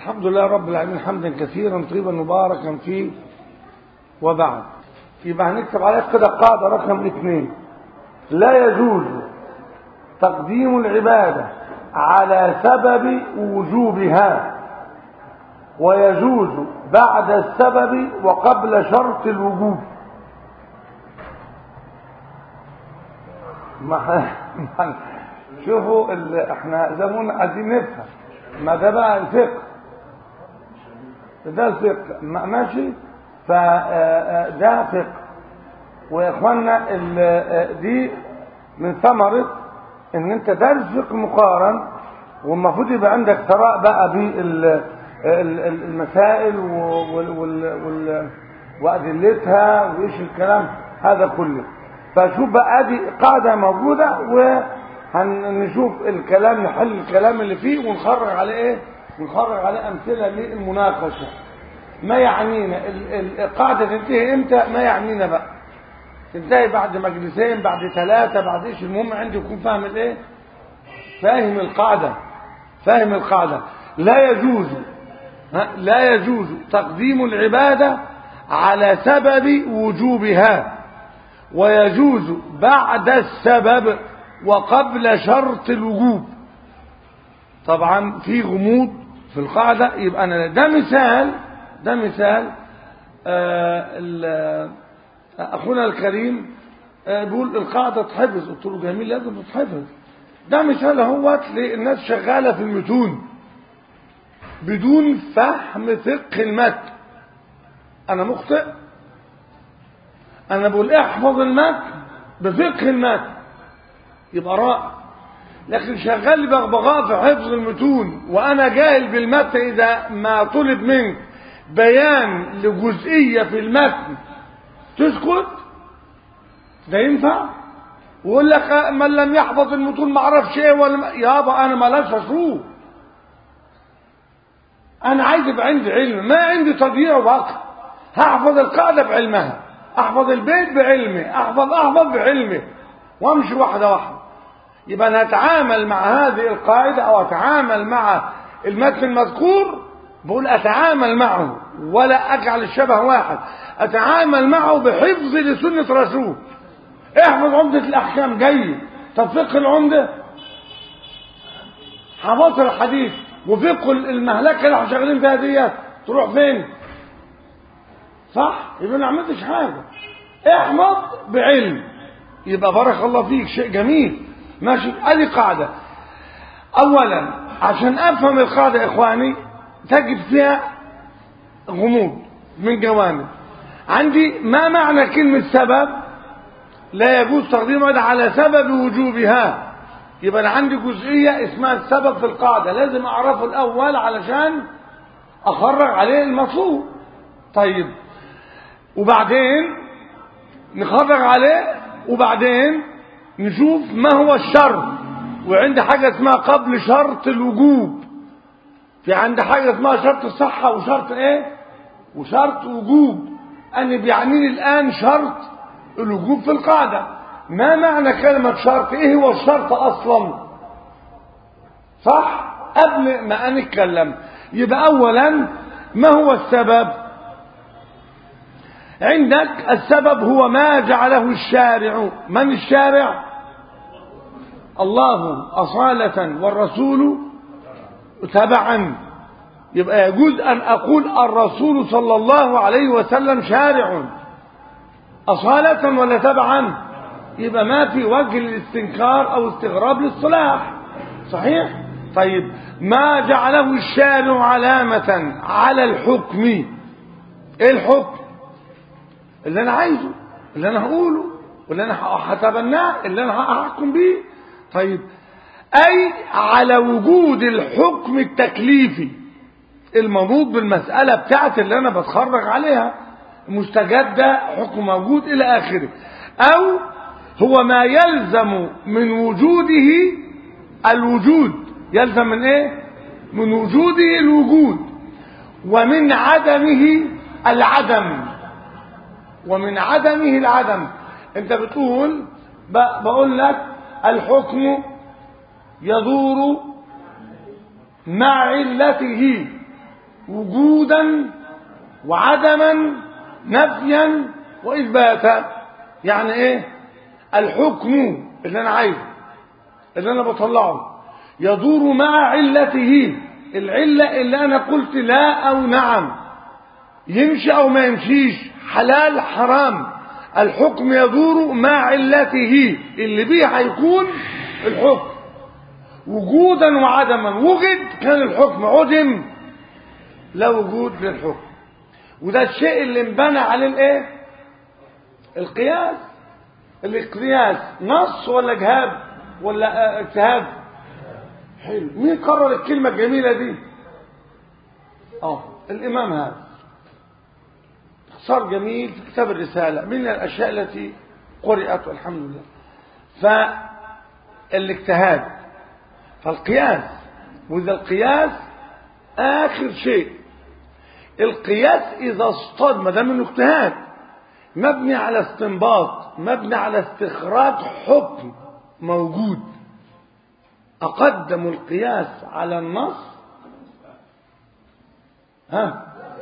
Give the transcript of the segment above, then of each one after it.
الحمد لله رب العالمين حمدا كثيرا طيبا مباركا فيه وبعد يبقى هنكتب عليها كده قاعدة رقم اثنين لا يجوز تقديم العبادة على سبب وجوبها ويجوز بعد السبب وقبل شرط الوجوب ما شوفوا احنا زي ما قلنا عايزين نفهم ما ده بقى الفقه ده الفقه ماشي فده فقه ويا اخوانا دي من ثمرة ان انت دارس فقه مقارن والمفروض يبقى عندك ثراء بقى بالمسائل وادلتها وايش الكلام هذا كله فشوف بقى ادي قاعدة موجودة وهنشوف الكلام نحل الكلام اللي فيه ونخرج عليه ايه ونخرج عليه امثلة للمناقشة ما يعنينا القاعدة تنتهي امتى ما يعنينا بقى تنتهي بعد مجلسين بعد ثلاثة بعد ايش المهم عندي يكون فاهم الايه فاهم القاعدة فاهم القاعدة لا يجوز لا يجوز تقديم العبادة على سبب وجوبها ويجوز بعد السبب وقبل شرط الوجوب طبعا في غموض في القاعدة يبقى أنا ده مثال ده مثال آه أخونا الكريم آه بيقول القاعدة تحفظ قلت له جميل لازم تتحفظ ده مثال اهوت للناس شغالة في المتون بدون فهم فقه المتن أنا مخطئ أنا بقول احفظ المتن بفقه المتن يبقى رائع لكن شغال لي بغبغاء في حفظ المتون وأنا جاهل بالمتن إذا ما طلب منك بيان لجزئية في المتن تسكت ده ينفع ويقول لك من لم يحفظ المتون ما اعرفش ايه ولا يابا انا ملاش اشوف انا عايز يبقى عندي علم ما عندي تضييع وقت هحفظ القاعده بعلمها احفظ البيت بعلمي احفظ احفظ بعلمي وامشي واحده واحده يبقى انا اتعامل مع هذه القاعده او اتعامل مع المتن المذكور بقول اتعامل معه ولا اجعل الشبه واحد اتعامل معه بحفظ لسنه رسول احفظ عمده الاحكام جيد طب فقه العمده حفظت الحديث وفقه المهلكه اللي احنا شغالين فيها ديت تروح فين صح يبقى ما عملتش حاجه احفظ بعلم يبقى بارك الله فيك شيء جميل ماشي ادي قاعده اولا عشان افهم القاعده يا اخواني تجد فيها غموض من جوانب عندي ما معنى كلمة سبب لا يجوز تقديمها على سبب وجوبها يبقى أنا عندي جزئية اسمها السبب في القاعدة لازم أعرفه الأول علشان أخرج عليه المطلوب طيب وبعدين نخرج عليه وبعدين نشوف ما هو الشرط وعندي حاجة اسمها قبل شرط الوجوب في عندي حاجة اسمها شرط الصحة وشرط ايه وشرط وجوب أنا بيعنيني الآن شرط الوجوب في القاعدة ما معنى كلمة شرط ايه هو الشرط أصلا صح قبل ما نتكلم يبقى أولا ما هو السبب عندك السبب هو ما جعله الشارع من الشارع الله أصالة والرسول تبعا يبقى يجوز أن أقول الرسول صلى الله عليه وسلم شارع أصالة ولا تبعا يبقى ما في وجه للاستنكار أو استغراب للصلاح صحيح طيب ما جعله الشارع علامة على الحكم ايه الحكم اللي انا عايزه اللي انا هقوله واللي انا هتبناه اللي انا هحكم بيه طيب أي على وجود الحكم التكليفي المنوط بالمسألة بتاعت اللي أنا بتخرج عليها مستجدة حكم موجود إلى آخره أو هو ما يلزم من وجوده الوجود يلزم من إيه؟ من وجوده الوجود ومن عدمه العدم ومن عدمه العدم انت بتقول بقول لك الحكم يدور مع علته وجودا وعدما نفيا واثباتا يعني ايه الحكم اللي انا عايزه اللي انا بطلعه يدور مع علته العله اللي انا قلت لا او نعم يمشي او ما يمشيش حلال حرام الحكم يدور مع علته اللي بيه هيكون الحكم وجودا وعدما وجد كان الحكم عدم لا وجود للحكم وده الشيء اللي انبنى عليه الايه القياس القياس نص ولا جهاد ولا اجتهاد حلو مين قرر الكلمه الجميله دي اه الامام هذا اختصار جميل في كتاب الرساله من الاشياء التي قرات والحمد لله فالاجتهاد فالقياس وإذا القياس آخر شيء القياس إذا اصطاد ما دام انه اجتهاد مبني على استنباط مبني على استخراج حكم موجود أقدم القياس على النص ها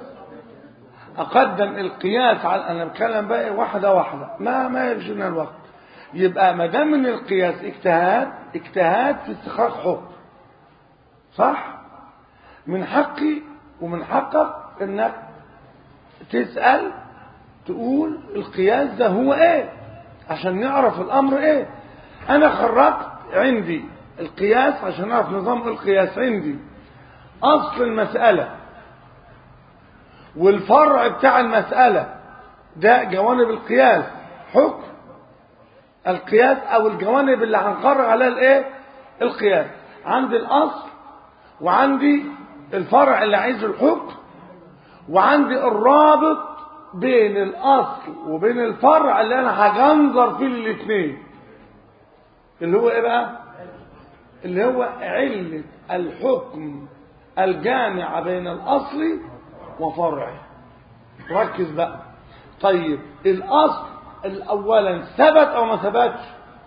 أقدم القياس على أنا بتكلم بقى واحدة واحدة ما ما يرجينا الوقت يبقى ما دام من القياس اجتهاد اجتهاد في استخراج حكم صح من حقي ومن حقك انك تسأل تقول القياس ده هو ايه عشان نعرف الامر ايه انا خرجت عندي القياس عشان نعرف نظام القياس عندي اصل المسألة والفرع بتاع المسألة ده جوانب القياس حكم القياس او الجوانب اللي هنقرر عليها الايه القياس عندي الاصل وعندي الفرع اللي عايز الحكم وعندي الرابط بين الاصل وبين الفرع اللي انا هجنظر فيه الاثنين اللي هو ايه بقى اللي هو علة الحكم الجامعة بين الاصل وفرعه ركز بقى طيب الاصل اولا ثبت او ما ثبتش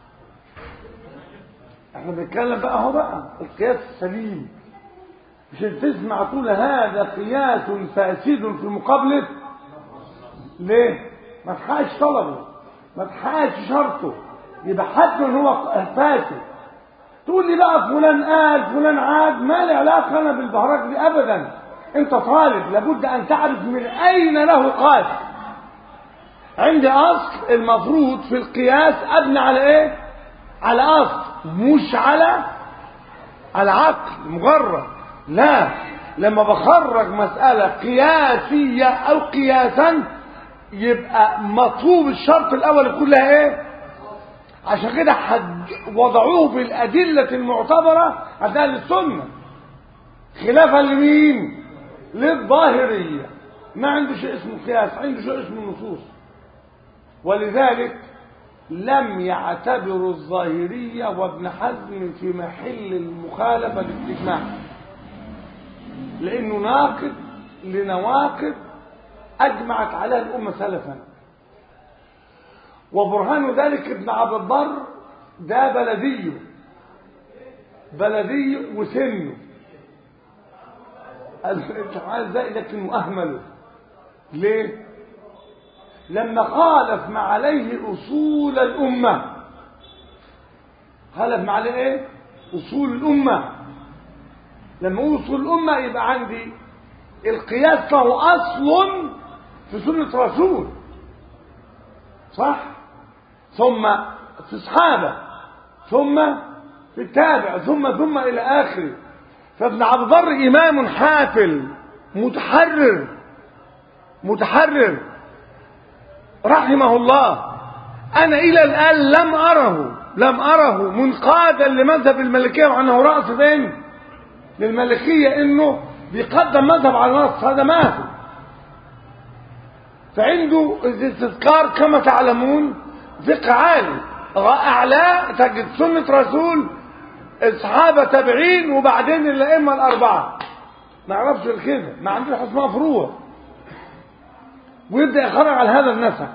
احنا بنتكلم بقى اهو بقى القياس السليم مش تسمع تقول هذا قياس فاسد في مقابله ليه ما تحققش طلبه ما تحققش شرطه يبقى حتى ان هو فاسد تقول لي بقى فلان قال فلان عاد ما لي علاقه انا بالبهرج دي ابدا انت طالب لابد ان تعرف من اين له قاس عندي اصل المفروض في القياس ابني على ايه على اصل مش على على عقل مجرد لا لما بخرج مسألة قياسية او قياسا يبقى مطلوب الشرط الاول كلها ايه عشان كده حد وضعوه بالادلة المعتبرة عند اهل السنة خلافا لمين للظاهرية ما عنده شيء اسمه قياس عنده شيء اسمه نصوص ولذلك لم يعتبر الظاهرية وابن حزم في محل المخالفة للاجماع لأنه ناقد لنواقد أجمعت عليها الأمة سلفا وبرهان ذلك ابن عبد البر ده بلديه بلدي وسنه انت عايز ده لكنه اهمله ليه لما خالف ما عليه اصول الامه خالف ما عليه ايه اصول الامه لما اقول اصول الامه يبقى عندي القياس له اصل في سنه رسول صح ثم في الصحابه ثم في التابع ثم ثم الى اخره فابن عبد البر امام حافل متحرر متحرر رحمه الله انا الى الان لم اره لم اره منقادا لمذهب المالكيه وانه راس فين للمالكيه انه بيقدم مذهب على النص هذا ما في فعنده الاستذكار كما تعلمون فقه عالي اعلى تجد سنه رسول الصحابه تابعين وبعدين الائمه الاربعه ما يعرفش كده ما عندوش حاجه اسمها فروع ويبدا يخرج على هذا النسق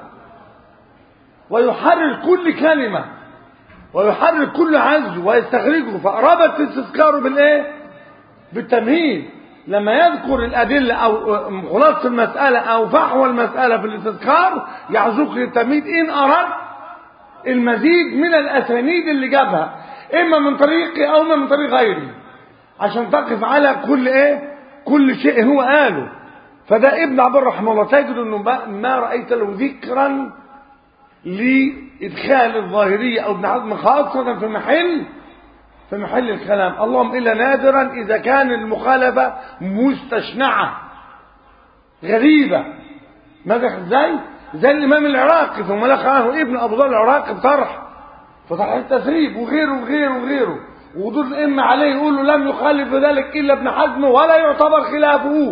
ويحرر كل كلمه ويحرر كل عزو ويستخرجه فربط استذكاره بالايه بالتمهيد لما يذكر الأدلة أو خلاصة المسألة أو فحوى المسألة في الاستذكار يعزوك للتمهيد إن أردت المزيد من الأسانيد اللي جابها إما من طريقي أو من طريق غيري عشان تقف على كل إيه كل شيء هو قاله فده ابن عبد رحمه الله تجد أنه ما رأيت له ذكرا لإدخال الظاهرية أو ابن حزم خاصة في محل في محل الكلام اللهم إلا نادرا إذا كان المخالفة مستشنعة غريبة ماذا ازاي زي الإمام العراقي ثم لك عنه ابن أبو ذر العراقي بطرح فطرح التسريب وغيره وغيره وغيره ودول الأئمة عليه يقولوا لم يخالف بذلك إلا ابن حزم ولا يعتبر خلافه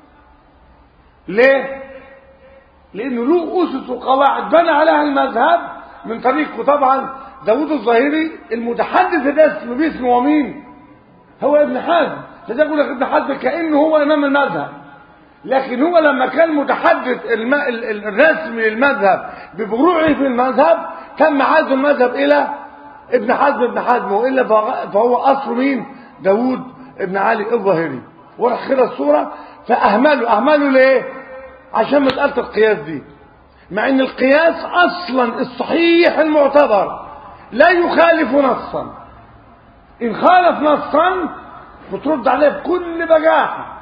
ليه؟ لأنه له أسس وقواعد بنى عليها المذهب من طريقه طبعا داود الظاهري المتحدث ده اسمه باسمه ومين هو ابن حزم فده يقول لك ابن حزم كأنه هو إمام المذهب لكن هو لما كان متحدث الم... الرسمي للمذهب بفروعه في المذهب تم عزل المذهب إلى ابن حزم ابن حزم وإلا فهو أصل مين داود ابن علي الظاهري وراح خير الصورة فأهملوا أهملوا ليه عشان مسألة القياس دي مع ان القياس اصلا الصحيح المعتبر لا يخالف نصا ان خالف نصا بترد عليه بكل بجاحة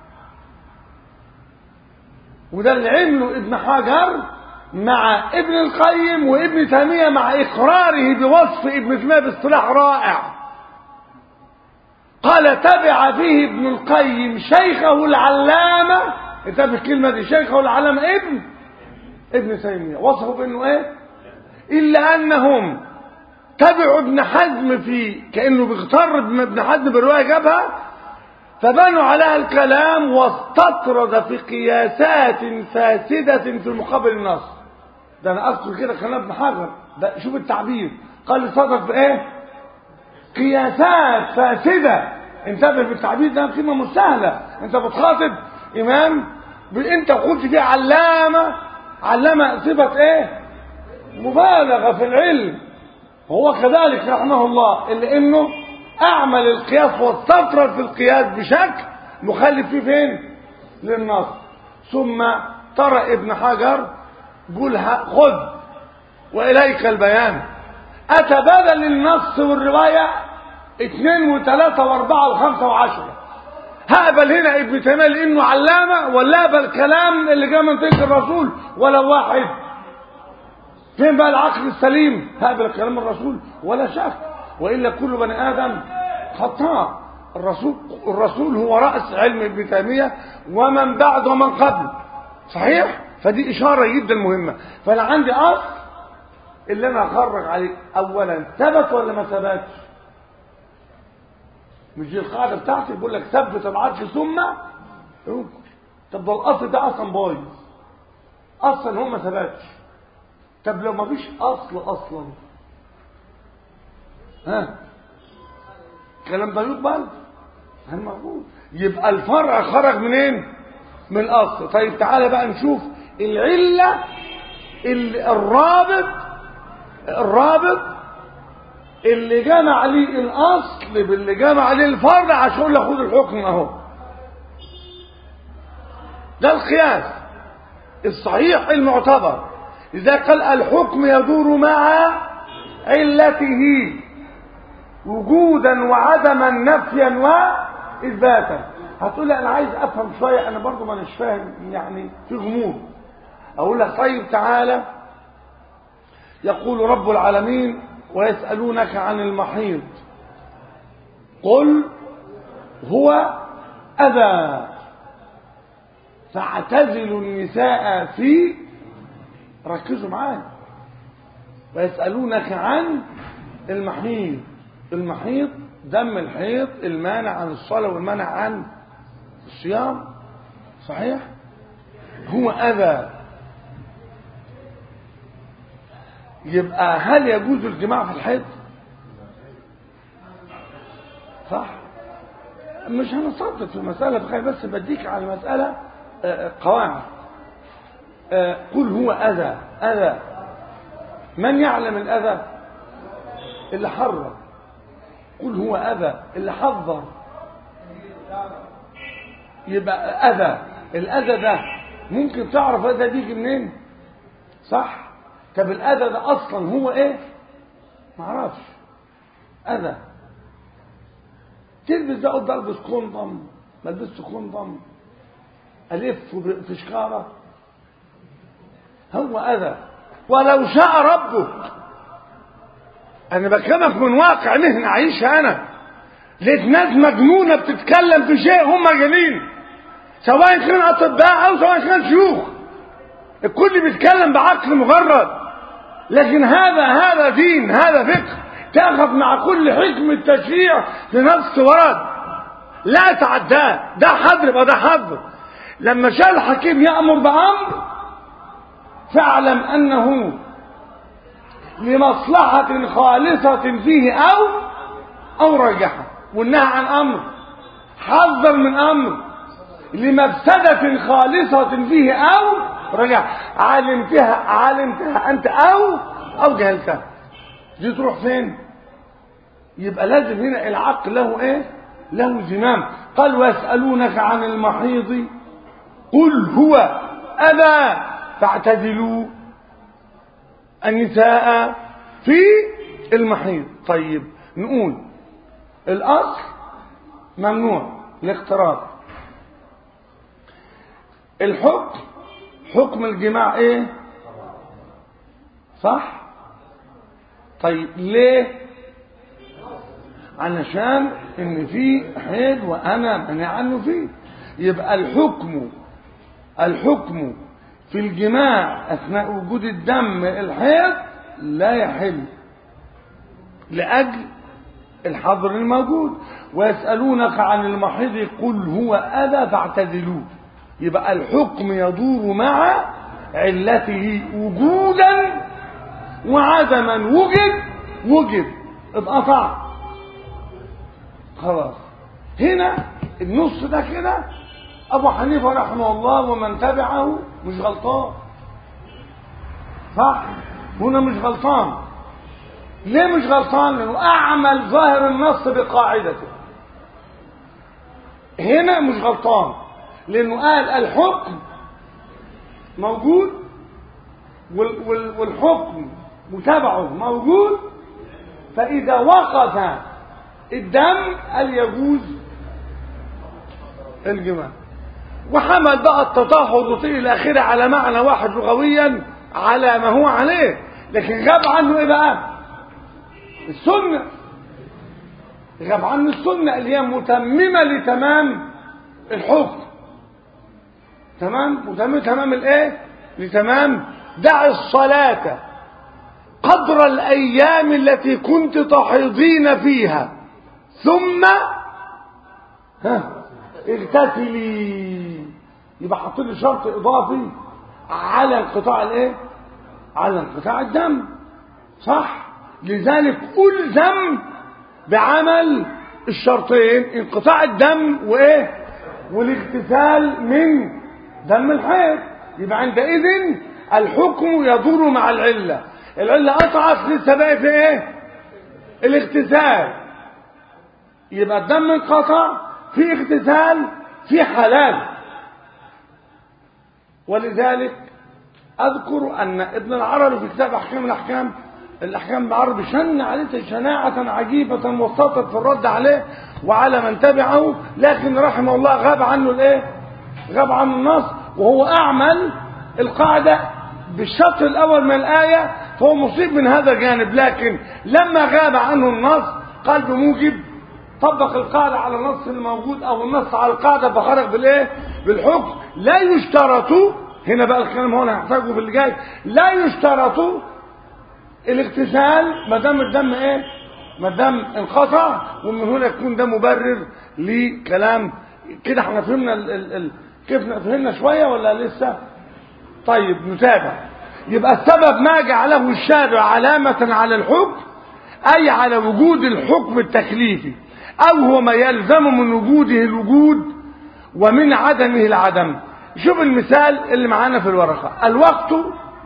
وده اللي عمله ابن حجر مع ابن القيم وابن تيمية مع اقراره بوصف ابن تيمية باصطلاح رائع قال تبع فيه ابن القيم شيخه العلامة انتبه الكلمة دي شيخه العلامة ابن ابن تيمية وصفوا بانه ايه الا انهم تبعوا ابن حزم في كانه بيغتر ابن حزم بالروايه جابها فبنوا عليها الكلام واستطرد في قياسات فاسدة في مقابل النص ده انا اذكر كده كلام ابن حجر ده شوف التعبير قال استطرد في ايه قياسات فاسدة انتبه بالتعبير ده كلمة مش سهلة انت بتخاطب امام انت قلت فيه علامة علامة صفة ايه مبالغة في العلم هو كذلك رحمه الله اللي انه اعمل القياس واستطرد في القياس بشكل مخالف فيه فين للنص ثم ترى ابن حجر قولها خذ واليك البيان اتى بدل النص والرواية اثنين وثلاثة واربعة وخمسة وعشرة هقبل هنا ابن تيمية لانه علامة ولا اقبل كلام اللي جاء من طريق الرسول ولا واحد فين بقى العقل السليم هقبل كلام الرسول ولا شك والا كل بني ادم خطاء الرسول الرسول هو راس علم ابن تيميه ومن بعد ومن قبل صحيح فدي اشاره جدا مهمه فانا عندي اصل اللي انا اخرج عليه اولا ثبت ولا ما ثبتش مش دي القاعده بتاعتي بيقول لك ثبت العدل ثم انكر طب ده الاصل ده اصلا بايظ اصلا هو ما ثبتش طب لو ما فيش اصل اصلا ها الكلام ده يقبل هل موجود يبقى الفرع خرج منين من الاصل طيب تعالى بقى نشوف العله الرابط الرابط اللي جمع عليه الاصل باللي جمع عليه الفرع عشان اقول خد الحكم اهو ده القياس الصحيح المعتبر إذا قال الحكم يدور مع علته وجودا وعدما نفيا وإثباتا هتقول لي أنا عايز أفهم شوية أنا برضو ما مش فاهم يعني في غموض أقول لك طيب تعالى يقول رب العالمين ويسألونك عن المحيط قل هو أذى فاعتزلوا النساء في ركزوا معايا ويسألونك عن المحيط المحيط دم الحيض المانع عن الصلاة والمانع عن الصيام صحيح هو أذى يبقى هل يجوز الجماع في الحيض صح مش هنصدق في المسألة بخير بس بديك على المسألة قواعد قل هو أذى أذى من يعلم الأذى اللي حرم قل هو أذى اللي حذر يبقى اذى الاذى ده ممكن تعرف اذى بيجي منين صح طب الاذى ده اصلا هو ايه معرفش اذى تلبس ده قلت البس كوندم ما لبست كوندم الف في شكاره هو اذى ولو شاء ربك انا بكلمك من واقع مهنه عايشها انا لقيت ناس مجنونه بتتكلم في شيء هم جنين سواء كان اطباء او سواء كان شيوخ الكل بيتكلم بعقل مجرد لكن هذا هذا دين هذا فقه تاخذ مع كل حكمة تشريع لنفس ورد لا تعداه ده حظر يبقى ده حظر لما شاء الحكيم يأمر بأمر فاعلم أنه لمصلحة خالصة فيه أو أو رجحة والنهى عن أمر حذر من أمر لمفسدة خالصة فيه أو رجع علمتها علمتها أنت أو أو جهلتها دي تروح فين يبقى لازم هنا العقل له ايه له زمام قال ويسألونك عن المحيض قل هو أذى فاعتزلوا النساء في المحيض طيب نقول الأصل ممنوع الاقتراب الحكم حكم الجماع ايه صح طيب ليه علشان ان في حيض وانا منع عنه فيه يبقى الحكم الحكم في الجماع اثناء وجود الدم الحيض لا يحل لاجل الحظر الموجود ويسالونك عن المحيض قل هو اذى فاعتزلوه يبقى الحكم يدور مع علته وجودا وعدما وجد وجد اتقطع خلاص هنا النص ده كده ابو حنيفه رحمه الله ومن تبعه مش غلطان صح هنا مش غلطان ليه مش غلطان لانه اعمل ظاهر النص بقاعدته هنا مش غلطان لانه قال الحكم موجود والحكم متابعه موجود فاذا وقف الدم قال يجوز الجماع وحمل بقى التطهر وطيل الاخير على معنى واحد لغويا على ما هو عليه لكن غاب عنه ايه بقى السنه غاب عنه السنه اللي هي متممه لتمام الحكم تمام متمم تمام الايه لتمام دع الصلاه قدر الايام التي كنت تحيضين فيها ثم ها اغتسلي يبقى حط لي شرط اضافي على انقطاع الايه على انقطاع الدم صح لذلك الزم بعمل الشرطين انقطاع الدم وايه والاغتسال من دم الحيض يبقى عندئذ الحكم يدور مع العله العله قطعت لسه باقي في ايه الاغتسال يبقى الدم انقطع في اغتسال في حلال ولذلك اذكر ان ابن العربي في كتاب احكام الاحكام الاحكام العربي شن عليه شناعة عجيبة وسطت في الرد عليه وعلى من تبعه لكن رحمه الله غاب عنه الايه غاب عنه النص وهو اعمل القاعدة بالشطر الاول من الاية فهو مصيب من هذا الجانب لكن لما غاب عنه النص قال بموجب طبق القاعدة على النص الموجود او النص على القاعدة فخرج بالايه بالحكم لا يشترط هنا بقى الكلام هنا هنحتاجه في اللي جاي لا يشترط الاغتسال ما دام الدم ايه ما دام انقطع ومن هنا يكون ده مبرر لكلام كده احنا فهمنا ال ال ال كيف فهمنا شويه ولا لسه طيب نتابع يبقى السبب ما جعله الشارع علامة على الحكم أي على وجود الحكم التكليفي أو هو ما يلزم من وجوده الوجود ومن عدمه العدم شوف المثال اللي معانا في الورقة الوقت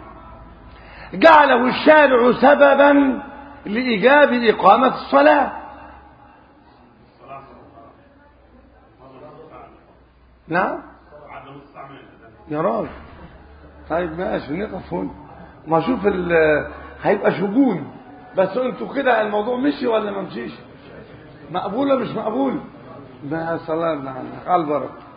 جعله الشارع سببا لإيجاب إقامة الصلاة نعم يا راجل طيب ماشي نقف هنا ما اشوف ال- هيبقى شجون بس انتوا كده الموضوع مشي ولا ما مشيش مقبول ولا مش مقبول ما صلاة على البركه